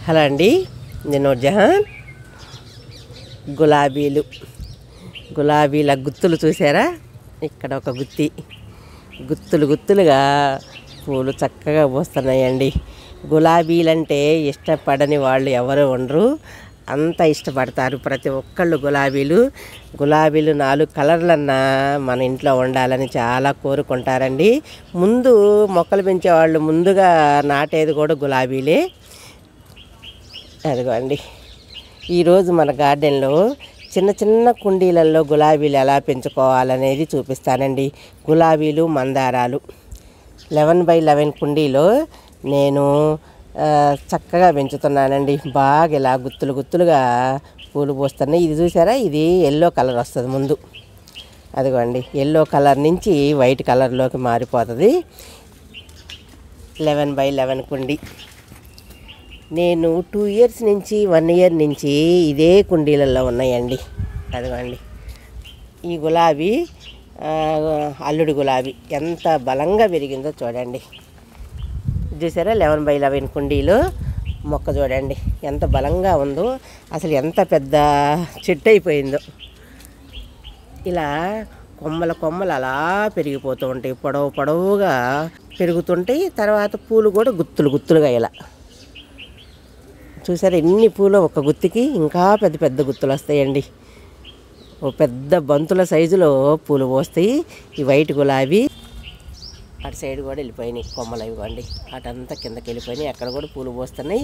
hello అండి నేను జహాన్ గులాబీలు గులాబీల గుత్తులు చూసారా ఇక్కడ ఒక గుత్తి గుత్తులు గుత్తులుగా పూలు చక్కగా పూస్తున్నాయండి గులాబీలంటే ఇష్టపడని వాళ్ళు ఎవరు ఉండరు అంత ఇష్టపడతారు ప్రతి ఒక్కళ్ళు గులాబీలు గులాబీలు నాలుగు కలర్లన్నా మన ఇంట్లో ఉండాలని చాలా కోరుకుంటారండి ముందు మొక్కలు పెంచే వాళ్ళు ముందుగా నాటేది కూడా గులాబీలే అదిగోండి ఈరోజు మన గార్డెన్లో చిన్న చిన్న కుండీలలో గులాబీలు ఎలా పెంచుకోవాలనేది చూపిస్తానండి గులాబీలు మందారాలు లెవెన్ బై లెవెన్ కుండీలో నేను ఆ, చక్కగా పెంచుతున్నానండి బాగా ఇలా గుత్తులు గుత్తులుగా పూలు పూస్తున్నాయి ఇది చూసారా ఇది ఎల్లో కలర్ వస్తుంది ముందు అదిగోండి ఎల్లో కలర్ నుంచి వైట్ కలర్లోకి మారిపోతుంది లెవెన్ బై లెవెన్ కుండీ నేను టూ ఇయర్స్ నుంచి వన్ ఇయర్ నుంచి ఇదే కుండీలలో ఉన్నాయండి అదిగోండి ఈ గులాబీ ఆ, అల్లుడి గులాబీ ఎంత బలంగా పెరిగిందో చూడండి చూసారా లెవెన్ బై లెవెన్ కుండీలు మొక్క చూడండి ఎంత బలంగా ఉందో అసలు ఎంత పెద్ద చెట్టు అయిపోయిందో ఇలా కొమ్మల కొమ్మలు అలా పెరిగిపోతూ ఉంటాయి పొడవు పొడవుగా పెరుగుతుంటాయి తర్వాత పూలు కూడా గుత్తులు గుత్తులుగా ఇలా చూసారా ఎన్ని పూలు ఒక గుత్తికి ఇంకా పెద్ద పెద్ద గుత్తులు వస్తాయండి ఓ పెద్ద బంతుల సైజులో పూలు పోస్తాయి ఈ వైట్ గులాబీ అటు సైడ్ కూడా వెళ్ళిపోయినాయి కొమ్మలు ఇవ్వండి అటంతా కిందకి వెళ్ళిపోయినాయి అక్కడ కూడా పూలు పోస్తున్నాయి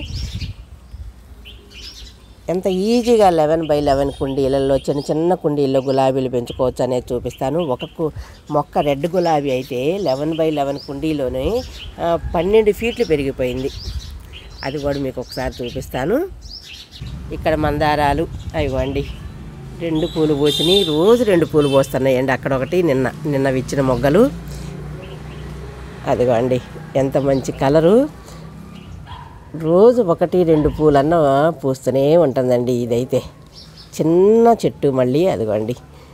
ఎంత ఈజీగా లెవెన్ బై లెవెన్ కుండీలలో చిన్న చిన్న కుండీల్లో గులాబీలు పెంచుకోవచ్చు అనేది చూపిస్తాను ఒక కు- మొక్క రెడ్ గులాబీ అయితే లెవెన్ బై లెవెన్ కుండీలోనే ఆ, పన్నెండు ఫీట్లు పెరిగిపోయింది అది కూడా మీకు ఒకసారి చూపిస్తాను ఇక్కడ మందారాలు ఇవ్వండి రెండు పూలు పోసినాయి రోజు రెండు పూలు పోస్తున్నాయండి అక్కడ ఒకటి నిన్న నిన్న ఇచ్చిన మొగ్గలు అదిగోండి ఎంత మంచి కలరు రోజు ఒకటి రెండు పూలన్న పూస్తూనే ఉంటుందండి ఇదైతే చిన్న చెట్టు మళ్ళీ అదిగోండి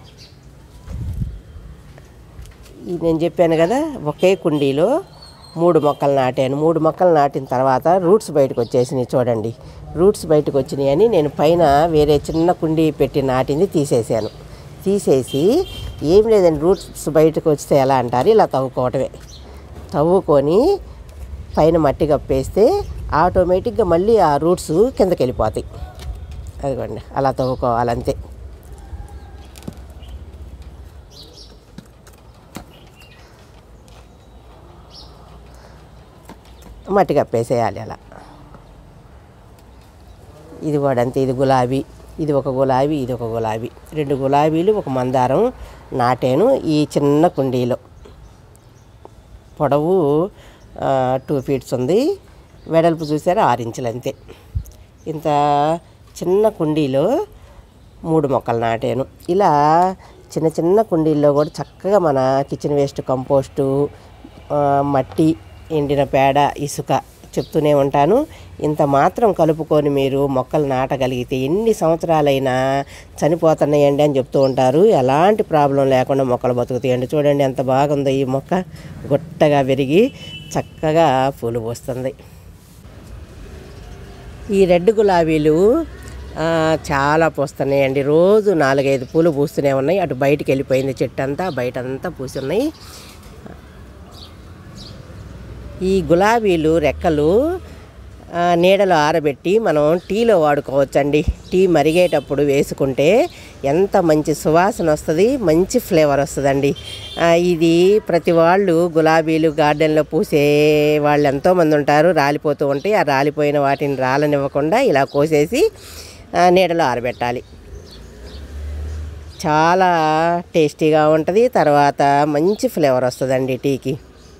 ఈ నేను చెప్పాను కదా ఒకే కుండీలో మూడు మొక్కలు నాటాను మూడు మొక్కలు నాటిన తర్వాత రూట్స్ బయటకు వచ్చేసినాయి చూడండి రూట్స్ బయటకు వచ్చినాయి అని నేను పైన వేరే చిన్న కుండీ పెట్టి నాటింది తీసేసాను తీసేసి ఏం లేదండి రూట్స్ బయటకు వస్తే ఎలా అంటారు ఇలా తవ్వుకోవటమే తవ్వుకొని పైన మట్టి కప్పేస్తే ఆటోమేటిక్గా మళ్ళీ ఆ రూట్స్ కిందకి వెళ్ళిపోతాయి అదిగోండి అలా తవ్వుకోవాలంతే మట్టి కప్పేసేయాలి అలా ఇది కూడా అంతే ఇది గులాబీ ఇది ఒక గులాబీ ఇది ఒక గులాబీ రెండు గులాబీలు ఒక మందారం నాటాను ఈ చిన్న కుండీలో పొడవు టూ ఫీట్స్ ఉంది వెడల్పు చూసారా ఆరు ఇంచులు అంతే ఇంత చిన్న కుండీలో మూడు మొక్కలు నాటాను ఇలా చిన్న చిన్న కుండీల్లో కూడా చక్కగా మన కిచెన్ వేస్ట్ కంపోస్టు ఆ, మట్టి ఎండిన పేడ ఇసుక చెప్తూనే ఉంటాను ఇంత మాత్రం కలుపుకొని మీరు మొక్కలు నాటగలిగితే ఎన్ని సంవత్సరాలైనా చనిపోతున్నాయండి అని చెప్తూ ఉంటారు ఎలాంటి ప్రాబ్లం లేకుండా మొక్కలు బతుకుతాయండి చూడండి ఎంత బాగుందో ఈ మొక్క గుట్టగా పెరిగి చక్కగా పూలు పోస్తుంది ఈ రెడ్ గులాబీలు ఆ, చాలా పూస్తున్నాయండి రోజు నాలుగైదు పూలు పూస్తూనే ఉన్నాయి అటు బయటికి వెళ్ళిపోయింది చెట్టు అంతా బయట అంతా పూస్తున్నాయి ఈ గులాబీలు రెక్కలు ఆ, నీడలో ఆరబెట్టి మనం టీలో వాడుకోవచ్చండి టీ మరిగేటప్పుడు వేసుకుంటే ఎంత మంచి సువాసన వస్తుంది మంచి ఫ్లేవర్ వస్తుందండి ఆ, ఇది ప్రతి వాళ్ళు గులాబీలు గార్డెన్లో పూసే వాళ్ళు ఎంతోమంది ఉంటారు రాలిపోతూ ఉంటాయి ఆ రాలిపోయిన వాటిని రాలనివ్వకుండా ఇలా కోసేసి ఆ, నీడలో ఆరబెట్టాలి చాలా టేస్టీగా ఉంటుంది తర్వాత మంచి ఫ్లేవర్ వస్తుందండి టీకి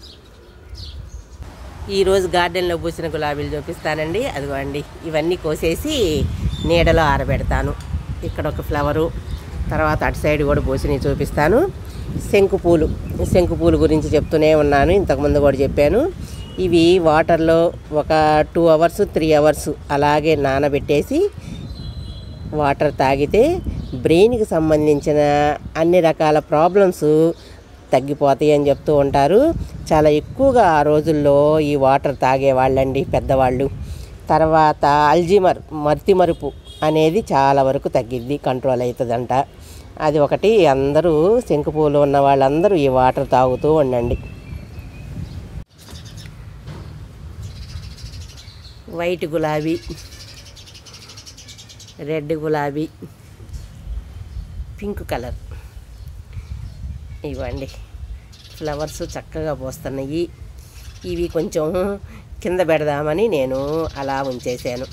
ఈరోజు గార్డెన్లో పూసిన గులాబీలు చూపిస్తానండి అదిగోండి ఇవన్నీ కోసేసి నీడలో ఆరబెడతాను ఇక్కడ ఒక ఫ్లవరు తర్వాత అటు సైడ్ కూడా పూసినవి చూపిస్తాను శంకు పూలు శంకు పూలు గురించి చెప్తూనే ఉన్నాను ఇంతకుముందు కూడా చెప్పాను ఇవి వాటర్లో ఒక టూ అవర్స్ త్రీ అవర్స్ అలాగే నానబెట్టేసి వాటర్ తాగితే బ్రెయిన్కి సంబంధించిన అన్ని రకాల ప్రాబ్లమ్స్ తగ్గిపోతాయి అని చెప్తూ ఉంటారు చాలా ఎక్కువగా ఆ రోజుల్లో ఈ వాటర్ తాగేవాళ్ళండి పెద్దవాళ్ళు తర్వాత అల్జీమర్ మర్తి మరుపు అనేది చాలా వరకు తగ్గిద్ది కంట్రోల్ అవుతుందంట అది ఒకటి అందరూ శంకుపూలు ఉన్న వాళ్ళందరూ ఈ వాటర్ తాగుతూ ఉండండి వైట్ గులాబీ రెడ్ గులాబీ పింక్ కలర్ ఇవ్వండి ఫ్లవర్స్ చక్కగా పోస్తున్నాయి ఇవి కొంచెం కింద పెడదామని నేను అలా ఉంచేసాను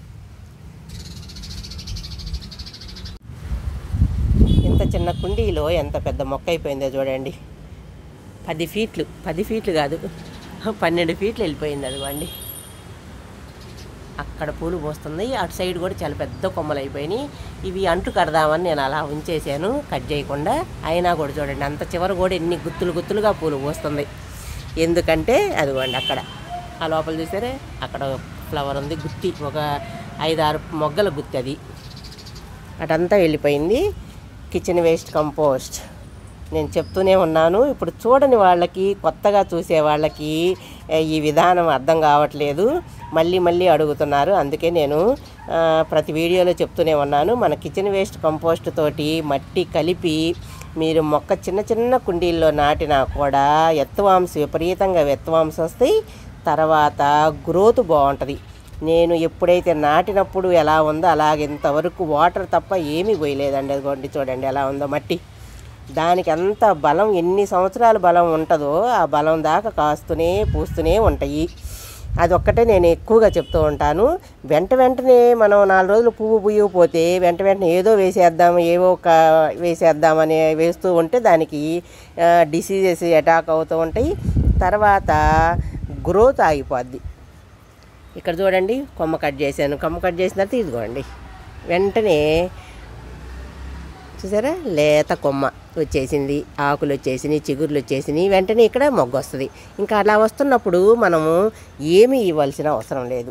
ఇంత చిన్న కుండీలో ఎంత పెద్ద మొక్క అయిపోయిందో చూడండి పది ఫీట్లు పది ఫీట్లు కాదు పన్నెండు ఫీట్లు వెళ్ళిపోయింది అదిగోండి అక్కడ పూలు పోస్తుంది అటు సైడ్ కూడా చాలా పెద్ద కొమ్మలు అయిపోయినాయి ఇవి అంటు కడదామని నేను అలా ఉంచేసాను కట్ చేయకుండా అయినా కూడా చూడండి అంత చివర కూడా ఎన్ని గుత్తులు గుత్తులుగా పూలు పోస్తుంది ఎందుకంటే అదిగోండి అక్కడ ఆ లోపల చూసారే అక్కడ ఫ్లవర్ ఉంది గుత్తి ఒక ఐదారు మొగ్గల గుత్తి అది అటంతా వెళ్ళిపోయింది కిచెన్ వేస్ట్ కంపోస్ట్ నేను చెప్తూనే ఉన్నాను ఇప్పుడు చూడని వాళ్ళకి కొత్తగా చూసే వాళ్ళకి ఏ, ఈ విధానం అర్థం కావట్లేదు మళ్ళీ మళ్ళీ అడుగుతున్నారు అందుకే నేను ఆ, ప్రతి వీడియోలో చెప్తూనే ఉన్నాను మన కిచెన్ వేస్ట్ కంపోస్ట్ తోటి మట్టి కలిపి మీరు మొక్క చిన్న చిన్న కుండీల్లో నాటినా కూడా ఎత్తువాంశ విపరీతంగా ఎత్తువాంశ వస్తాయి తర్వాత గ్రోత్ బాగుంటుంది నేను ఎప్పుడైతే నాటినప్పుడు ఎలా ఉందో అలాగే ఇంతవరకు వాటర్ తప్ప ఏమీ పోయలేదండి అదిగోండి చూడండి ఎలా ఉందో మట్టి దానికి అంత బలం ఎన్ని సంవత్సరాల బలం ఉంటుందో ఆ బలం దాకా కాస్తూనే పూస్తూనే ఉంటాయి అదొక్కటే నేను ఎక్కువగా చెప్తూ ఉంటాను వెంట వెంటనే మనం నాలుగు రోజులు పువ్వు పుయ్యకపోతే వెంట వెంటనే ఏదో వేసేద్దాం ఏవో ఒక వేసేద్దామని వేస్తూ ఉంటే దానికి డిసీజెస్ అటాక్ అవుతూ ఉంటాయి తర్వాత గ్రోత్ ఆగిపోద్ది ఇక్కడ చూడండి కొమ్మ కట్ చేశాను కొమ్మ కట్ చేసిన తర్వాత ఇదిగోండి వెంటనే చూసారా లేత కొమ్మ వచ్చేసింది ఆకులు వచ్చేసినాయి చిగుర్లు వచ్చేసినాయి వెంటనే ఇక్కడ మొగ్గ వస్తుంది ఇంకా అలా వస్తున్నప్పుడు మనము ఏమీ ఇవ్వాల్సిన అవసరం లేదు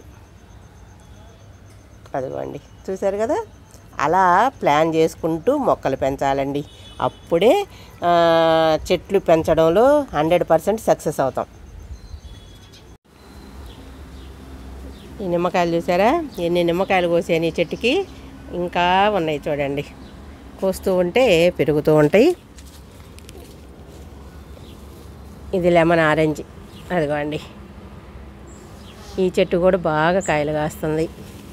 అదిగోండి చూసారు కదా అలా ప్లాన్ చేసుకుంటూ మొక్కలు పెంచాలండి అప్పుడే ఆ, చెట్లు పెంచడంలో హండ్రెడ్ పర్సెంట్ సక్సెస్ అవుతాం ఈ నిమ్మకాయలు చూసారా ఎన్ని నిమ్మకాయలు కోసాను ఈ చెట్టుకి ఇంకా ఉన్నాయి చూడండి కోస్తూ ఉంటే పెరుగుతూ ఉంటాయి ఇది లెమన్ ఆరెంజ్ అదిగోండి ఈ చెట్టు కూడా బాగా కాయలు కాస్తుంది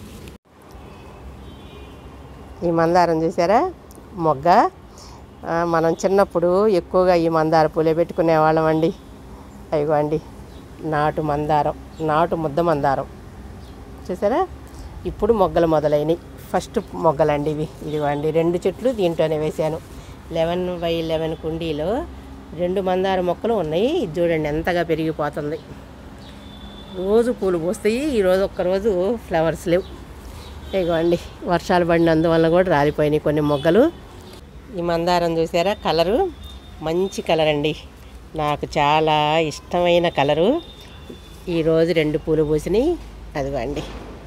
ఈ మందారం చూసారా మొగ్గ ఆ, మనం చిన్నప్పుడు ఎక్కువగా ఈ మందార పూలే పెట్టుకునే వాళ్ళం అండి అయ్యో నాటు మందారం నాటు ముద్ద మందారం చూసారా ఇప్పుడు మొగ్గలు మొదలైనవి ఫస్ట్ మొగ్గలండి ఇవి ఇదిగోండి రెండు చెట్లు దీంట్లోనే వేశాను లెవెన్ బై లెవెన్ కుండీలో రెండు మందార మొక్కలు ఉన్నాయి ఇది చూడండి ఎంతగా పెరిగిపోతుంది రోజు పూలు పూస్తాయి ఈరోజు ఒక్కరోజు ఫ్లవర్స్ లేవు ఇదిగోండి వర్షాలు పడినందువల్ల కూడా రాలిపోయినాయి కొన్ని మొగ్గలు ఈ మందారం చూసారా కలరు మంచి కలర్ అండి నాకు చాలా ఇష్టమైన కలరు ఈరోజు రెండు పూలు పూసినాయి అదిగోండి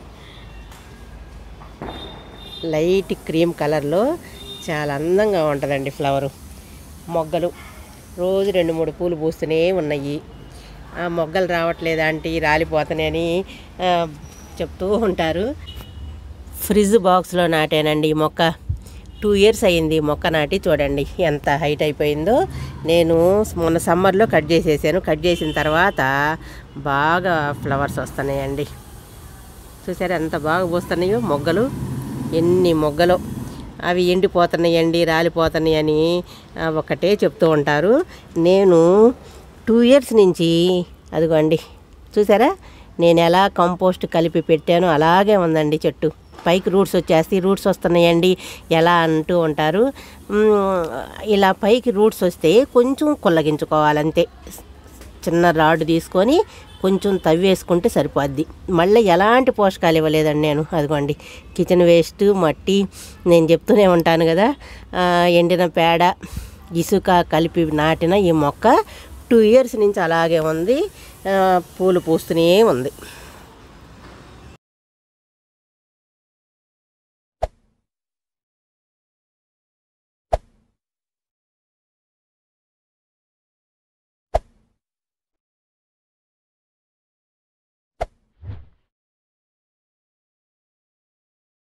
లైట్ క్రీమ్ కలర్లో చాలా అందంగా ఉంటుందండి ఫ్లవరు మొగ్గలు రోజు రెండు మూడు పూలు పూస్తూనే ఉన్నాయి ఆ మొగ్గలు రావట్లేదు ఆంటీ రాలిపోతున్నాయని ఆ, చెప్తూ ఉంటారు ఫ్రిడ్జ్ బాక్స్లో నాటానండి ఈ మొక్క టూ ఇయర్స్ అయ్యింది ఈ మొక్క నాటి చూడండి ఎంత హైట్ అయిపోయిందో నేను మొన్న సమ్మర్లో కట్ చేసేసాను కట్ చేసిన తర్వాత బాగా ఫ్లవర్స్ వస్తున్నాయండి చూసారా ఎంత బాగా పూస్తున్నాయో మొగ్గలు ఎన్ని మొగ్గలు అవి ఎండిపోతున్నాయండి రాలిపోతున్నాయి అని ఆ, ఒకటే చెప్తూ ఉంటారు నేను టూ ఇయర్స్ నుంచి అదిగోండి చూసారా నేను ఎలా కంపోస్ట్ కలిపి పెట్టానో అలాగే ఉందండి చెట్టు పైకి రూట్స్ వచ్చేస్తాయి రూట్స్ వస్తున్నాయండి ఎలా అంటూ ఉంటారు మ్, ఇలా పైకి రూట్స్ వస్తే కొంచెం కొల్లగించుకోవాలంతే చిన్న రాడ్ తీసుకొని కొంచెం తవ్వేసుకుంటే సరిపోద్ది మళ్ళీ ఎలాంటి పోషకాలు ఇవ్వలేదండి నేను అదిగోండి కిచెన్ వేస్ట్ మట్టి నేను చెప్తూనే ఉంటాను కదా ఆ, ఎండిన పేడ ఇసుక కలిపి నాటిన ఈ మొక్క టూ ఇయర్స్ నుంచి అలాగే ఉంది ఆ, పూలు పూస్తూనే ఉంది